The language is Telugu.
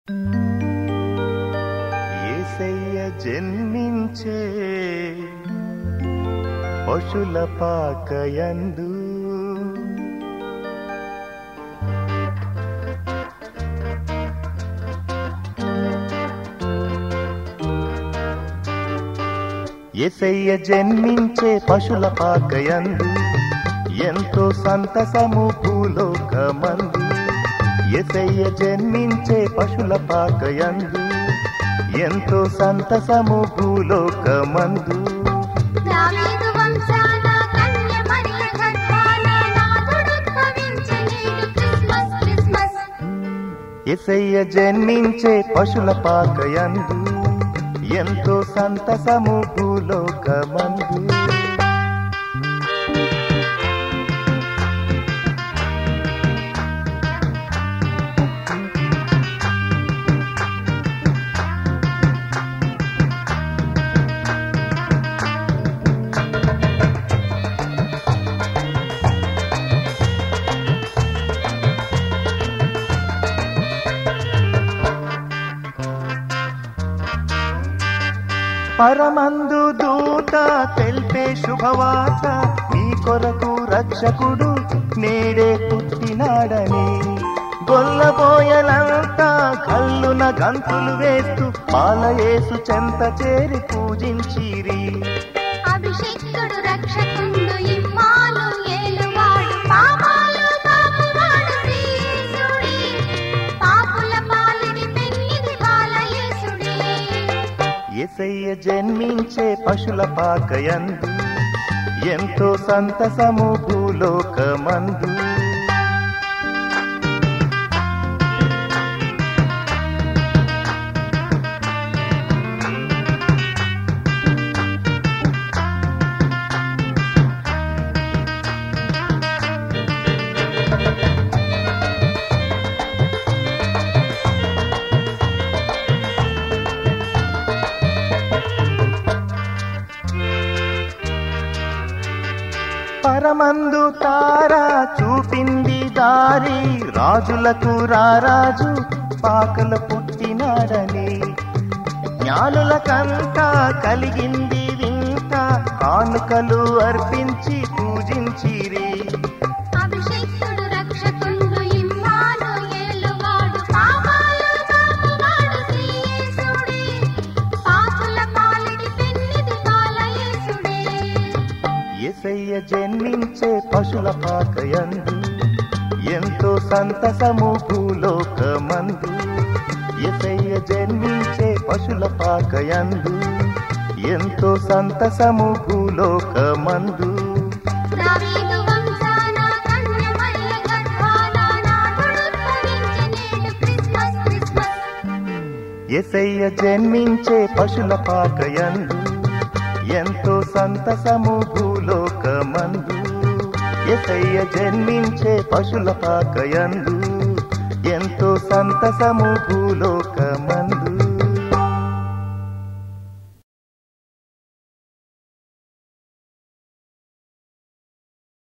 ఏసయ్య జన్మించే పశుల పాకయందు ఎసయ్య జన్మించే పశుల పాకయందు ఎంతో సంతసము భూలోకమందు ఎసయ్య జన్మించే పశుల పాకయందు ఎంతో సంతసము భూలోకమందు దావీదు వంశాన కన్య మరియ గర్భాన నాథుడుద్భవించె నేడు క్రిస్మస్ క్రిస్మస్ ఎసయ్య జన్మించే పశుల పాకయందు ఎంతో సంతసము భూలోకమందు పరమందు దూత తెల్పే శుభవార్త నీ కొరకు రక్షకుడు నేడే పుట్టినాడని గొల్లబోయలంతా కల్లున గంతులు వేస్తూ పాలయేసు చెంత చేరి పూజించిరి అభిషేకుడు రక్షకుండు ఇమ్మాను ఏలువాడు పాపాలు పాపువాడు శ్రీయేసుడే పాపుల పాలిటి పెన్నిది బాలయేసుడే ఎసయ్య జన్మించే పశుల పాకయందు ఎంతో సంతసము భూలోకమందు పరమందు తారా చూపింది దారి రాజులకు రారాజు పాకల పుట్టినాడని జ్ఞానులకంతా కలిగింది వింత కానుకలు అర్పించి పూజించిరి అభిషేకుడు రక్షకుండు ఇమ్మాను ఏలువాడు పాపాలు పాపువాడు శ్రీయేసుడే పాపుల పాలిటి పెన్నిది బాలయేసుడే ఎసయ్య జన్మించే పశుల పాకయందు ఎంతో సంతసము భూలోకమందు ఎసయ్య జన్మించే పశుల పాకయందు ఎంతో సంతసము భూలోకమందు దావీదు వంశాన కన్య మరియ గర్భాన నాథుడుద్భవించె నేడు క్రిస్మస్ క్రిస్మస్ ఎసయ్య జన్మించే పశుల పాకయందు ఎంతో సంతసము భూలోకమందు ఎసయ్య జన్మించే పశుల పాకయందు ఎంతో సంతసము భూలోకమందు